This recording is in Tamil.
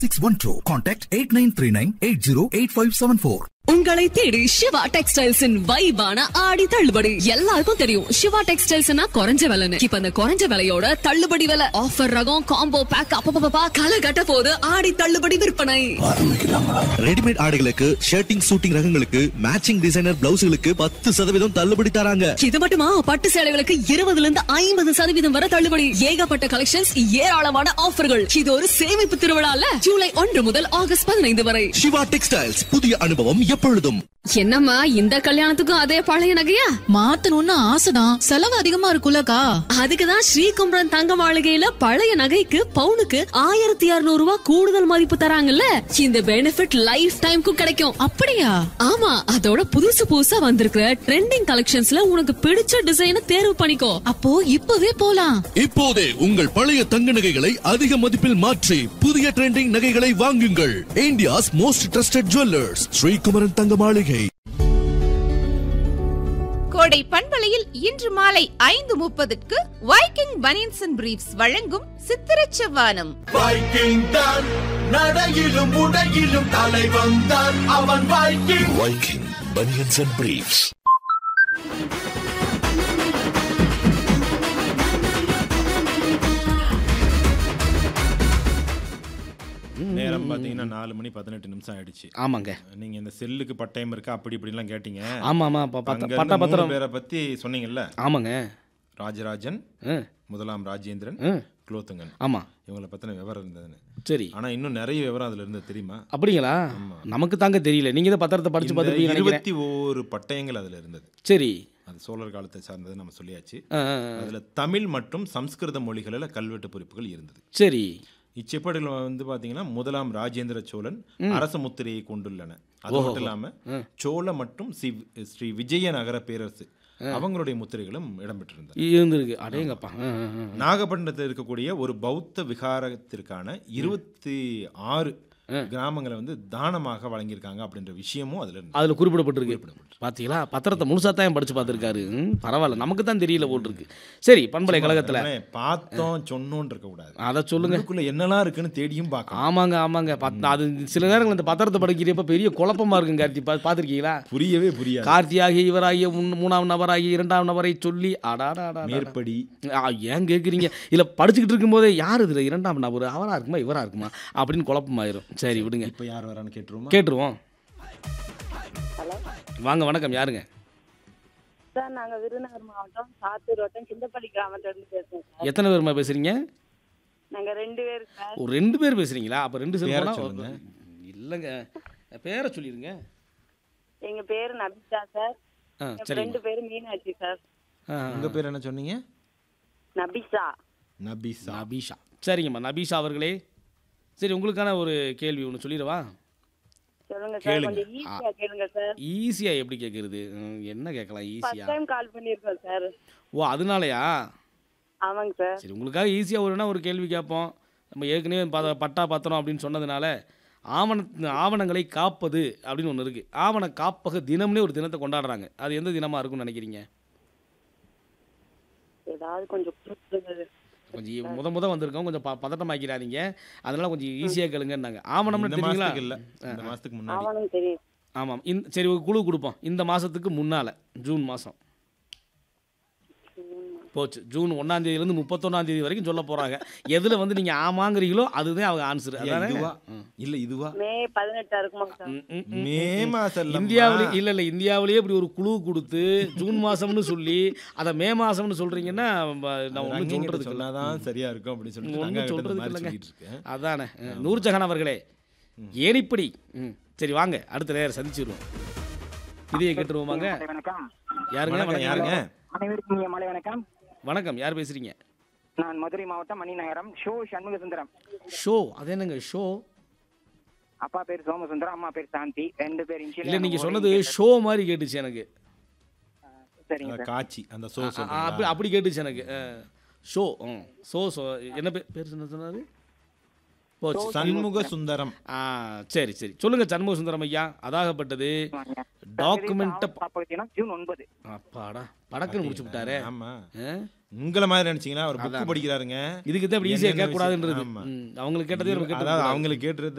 612. Contact 8939 808574. உங்களை தேடி சிவா டெக்ஸ்டைல்ஸின் வைபான ஆடி தள்ளுபடி எல்லாருக்கும் தெரியும் சிவா டெக்ஸ்டைல்ஸ்னா குறைஞ்ச விலைன்னு இப்ப அந்த குறைஞ்ச விலையோட தள்ளுபடி விலை ஆஃபர் ரகம் காம்போ பேக் அப்பப்பா கலை கட்ட போது ஆடி தள்ளுபடி விற்பனை ரெடிமேட் ஆடைகளுக்கு ஷர்ட்டிங் சூட்டிங் ரகங்களுக்கு மேட்சிங் டிசைனர் பிளவுஸ்களுக்கு பத்து சதவீதம் தள்ளுபடி தராங்க இது மட்டுமா பட்டு சேலைகளுக்கு இருபதுல இருந்து ஐம்பது சதவீதம் வரை தள்ளுபடி ஏகப்பட்ட கலெக்ஷன்ஸ் ஏராளமான ஆஃபர்கள் இது ஒரு சேமிப்பு திருவிழால ஜூலை ஒன்று முதல் ஆகஸ்ட் பதினைந்து வரை சிவா டெக்ஸ்டைல்ஸ் புதிய அனுபவம் எப்பொழுதும் என்னம்மா இந்த கல்யாணத்துக்கும் அதே பழைய நகையா மாத்தணும்னு ஆசைதான் செலவு அதிகமா இருக்குல்லக்கா அதுக்குதான் ஸ்ரீகும்பரன் தங்க மாளிகையில பழைய நகைக்கு பவுனுக்கு ஆயிரத்தி இருநூறு ரூபாய் கூடுதல் மதிப்பு தராங்கல்ல இந்த பெனிஃபிட் லைஃப் டைம்க்கும் கிடைக்கும் அப்படியா ஆமா அதோட புதுசு புதுசா வந்திருக்கிற ட்ரெண்டிங் கலெக்ஷன்ஸ்ல உனக்கு பிடிச்ச டிசைனை தேர்வு பண்ணிக்கோ அப்போ இப்பவே போலாம் இப்போதே உங்கள் பழைய தங்க நகைகளை அதிக மதிப்பில் மாற்றி புதிய ட்ரெண்டிங் நகைகளை வாங்குங்கள் India's most trusted jewellers Srikumaran Thanga Maligai கோடை பண்பலையில் இன்று மாலை ஐந்து முப்பதுக்கு வைக்கிங் பனியன்ஸ் அண்ட் பிரீப்ஸ் வழங்கும் சித்திரச் செவ்வானம் வைக்கிங் தான் நடையிலும் உடையிலும் தலைவன் தான் அவன் Viking Viking banians and briefs நேரம் பாத்தீங்கன்னா நாலு மணி பதினெட்டு நிமிஷம் ஆயிடுச்சு ஆமாங்க நீங்க இந்த செல்லுக்கு பட்டயம் இருக்கா அப்படி இப்படிலாம் கேட்டீங்க ஆமா ஆமா ப- பத்த- அங்க பட்டா இருந்து மூணு பத்திரம் பேரை பத்தி சொன்னீங்கல்ல ஆமாங்க ராஜராஜன் ஆ, முதலாம் ராஜேந்திரன் ஆ, குலோத்துங்கன் ஆமா இவங்கள பத்தின விவரம் இருந்ததுன்னு சரி ஆனா இன்னும் நிறைய விவரம் அதுல இருந்தது தெரியுமா அப்படிங்களா நமக்கு தாங்க தெரியல நீங்க தான் பத்திரத்தை படிச்சு இந்த பார்த்துருப்பீங்க நினைக்கிறேன் இருபத்தி ஓரு பட்டயங்கள் அதுல இருந்தது சரி அது சோழர் காலத்தை சார்ந்தது நம்ம சொல்லியாச்சு ஆ, ஆ, ஆ. அதுல தமிழ் மற்றும் சம்ஸ்கிருத மொழிகளில் கல்வெட்டு பொறிப்புகள் இருந்தது சரி இச்செப்பேடுகள் வந்து பாத்தீங்கன்னா முதலாம் ராஜேந்திர சோழன் அரச முத்திரையை கொண்டுள்ளன அது மட்டும் இல்லாம சோழ மற்றும் சி- ஸ்ரீ விஜய நகர பேரரசு அவங்களுடைய முத்திரைகளும் இடம்பெற்றிருந்தது இருந்திருக்கு அடேங்கப்பா ஆ, ஆ, ஆ. நாகப்பட்டினத்தில் இருக்கக்கூடிய ஒரு பௌத்த விகாரத்திற்கான இருபத்தி ஆறு கிராமங்களை வந்து தானமாக வழங்கியிருக்காங்க அப்படின்ற விஷயமும் அதுல இருந்து அதுல குறிப்பிடப்பட்டிருக்கு பாத்தீங்களா பத்திரத்தை முழுசா தான் படிச்சு பார்த்துருக்காரு ம், பரவாயில்ல நமக்கு தான் தெரியல போல் இருக்கு சரி பண்பலை கழகத்துல அதனால பார்த்தோம் சொன்னோன்னு இருக்க கூடாது அதை சொல்லுங்க உள்ளுக்குள்ள என்னெல்லாம் இருக்குன்னு தேடியும் பார்க்கணும் ஆமாங்க ஆமாங்க பத்- அது சில நேரங்கள் இந்த பத்திரத்தை படிக்கிறப்ப பெரிய குழப்பமா இருக்கும் கார்த்தி பா- பார்த்திருக்கீங்களா புரியவே புரியாது கார்த்தியாகிய இவராகிய முன்- மூணாம் நபராகிய இரண்டாம் நபரை சொல்லி அடாடா மேற்படி ஏன் கேட்குறீங்க இல்லை படிச்சுக்கிட்டு இருக்கும்போதே யார் இதில் இரண்டாம் நபர் அவரா இருக்குமா இவரா இருக்குமா அப்படின்னு குழப்பமாயிரும் சரி விடுங்க இப்ப யார் வரான்னு கேட்டுருவோமா கேட்டுருவோம் வாங்க வணக்கம் யாருங்க சார் நாங்க விருதுநகர் மாவட்டம் சாத்தூர் வட்டம் சிந்தப்பள்ளி கிராமத்துல இருந்து பேசுறோம் சார் எத்தனை பேருமா பேசுறீங்க நாங்க ரெண்டு பேர் சார் ஒரு ரெண்டு பேர் பேசுறீங்களா அப்போ ரெண்டு பேரை செல்போனா சொல்லுங்க. இல்லைங்க பேரை சொல்லிடுங்க எங்க பேரு நபிஷா சார் ஆ என் சரிங்க ரெண்டு பேரு மீனாட்சி சார் ஆ, உங்க பேர் என்ன சொன்னீங்க நபிஷா நபிசா நபீஷா சரிங்கம்மா நபீஷா அவர்களே சரி உங்களுக்கான ஒரு கேள்வி ஒன்று சொல்லிடவா சொல்லுங்க சார் கேளுங்க. கொஞ்சம் ஈஸியா கேளுங்க சார் ஈஸியாக எப்படி கேட்குறது என்ன கேட்கலாம் ஃபர்ஸ்ட் ஈஸியாக டைம் கால் பண்ணிருக்கோம் சார் ஓ அதனாலயா ஆமாங்க சார் சரி உங்களுக்காக ஈஸியாக ஒருனா ஒரு கேள்வி கேட்போம் நம்ம ஏற்கனவே ப பட்டா பத்திரம் அப்படின்னு சொன்னதுனால ஆவண ஆவணங்களை காப்பது அப்படின்னு ஒன்று இருக்குது ஆவண காப்பக தினம்னே ஒரு தினத்தை கொண்டாடுறாங்க அது எந்த தினமாக இருக்கும்னு நினைக்கிறீங்க ஏதாவது கொஞ்சம் கொடுங்க. கொஞ்சம் முத முத வந்திருக்கோம் கொஞ்சம் ப பதட்டமாக்கிறாதீங்க அதனால கொஞ்சம் ஈஸியாக கேளுங்கன்னாங்க ஆவணம்னு இந்த தெரியுங்களா மாசத்துக்கு இல்ல இந்த மாசத்துக்கு முன்னாடி ஆவணம் தெரியும் ஆமாம் இந்த சரி ஒரு குழு கொடுப்போம் இந்த மாதத்துக்கு முன்னால் ஜூன் மாதம் போச்சு ஜூன் ஒன்றாம் தேதியிலேருந்து முப்பத்தொன்னாம் தேதி வரைக்கும் சொல்ல போகிறாங்க எதில் வந்து நீங்கள் ஆமாங்கிறீங்களோ அதுதான் அவங்க ஆன்சர் ஐயா, இதுவா இல்ல இதுவா மே பதினெட்டா இருக்குமா சார் மே மாசம் இல்லம்மா. இந்தியாவிலே இல்லை இல்லை இந்தியாவிலேயே இப்படி ஒரு குழு கொடுத்து ஜூன் மாதம்னு சொல்லி அதை மே மாதம்னு சொல்கிறீங்கன்னா நான் ஒன்றும் ரங்கங்கிட்ட சொல்கிறதுக்கு இல்லை சொன்னாதான் சரியா இருக்கும் அப்படின்னு சொல்லிட்டு ஒன்றும் ரங்கா கிட்ட இந்த சொல்கிறதுக்கு மாதிரி இல்லைங்க சொல்லிட்டு இருக்கேன் அதானே நூர்ஜஹான் அவர்களே ஏனிப்படி ம் சரி வாங்க அடுத்த நேரம் சந்திச்சிருவோம் இதையே கேட்டுருவோமாங்க வணக்கம் யாருங்க வணக்கம், வணக்கம் யாருங்க அனைவருக்கும் இனிய மாலை வணக்கம் வணக்கம் யார் பேசுறீங்க நான் மதுரை மாவட்டம் மணிநகரம் ஷோ சண்முக சுந்தரம் ஷோ அது என்னங்க ஷோ அப்பா பேர் சோமசுந்தரம் அம்மா பேர் சாந்தி ரெண்டு பேர் initial இல்லை நீங்கள் ஒரே சொன்னது கேட்டது. ஷோ மாதிரி கேட்டுச்சு எனக்கு சரிங்க அந்த சார் காட்சி அந்த சோ ஆ, ஆ, அப்படி அப்படி கேட்டுச்சு எனக்கு ஷோ ம் ஷோ ஷோ என்ன பேர் பேர் சொன்ன சொன்னாரு போச்சு சண்முக சுந்தரம் ஆ சரி சரி சொல்லுங்க சண்முக சுந்தரம் ஐயா அதாகப்பட்டது டாக்குமெண்ட்டை பார்த்தீங்கன்னா ஜூன் ஒன்பது அப்பாடா படக்குன்னு முடிச்சு விட்டாரே ஆமா ஆ? உங்களை மாதிரி நினைச்சீங்கன்னா அவர் புக் அதான். படிக்கிறாருங்க இதுக்கு தான் இப்படி ஈஸியாக என்னென்ன கேட்கக்கூடாதுன்றது விஷயம்? ஆமா. ம், அவங்களுக்கு கேட்டதே நம்ம அதாவது கேட்டு அவங்களுக்கு கேட்டுறது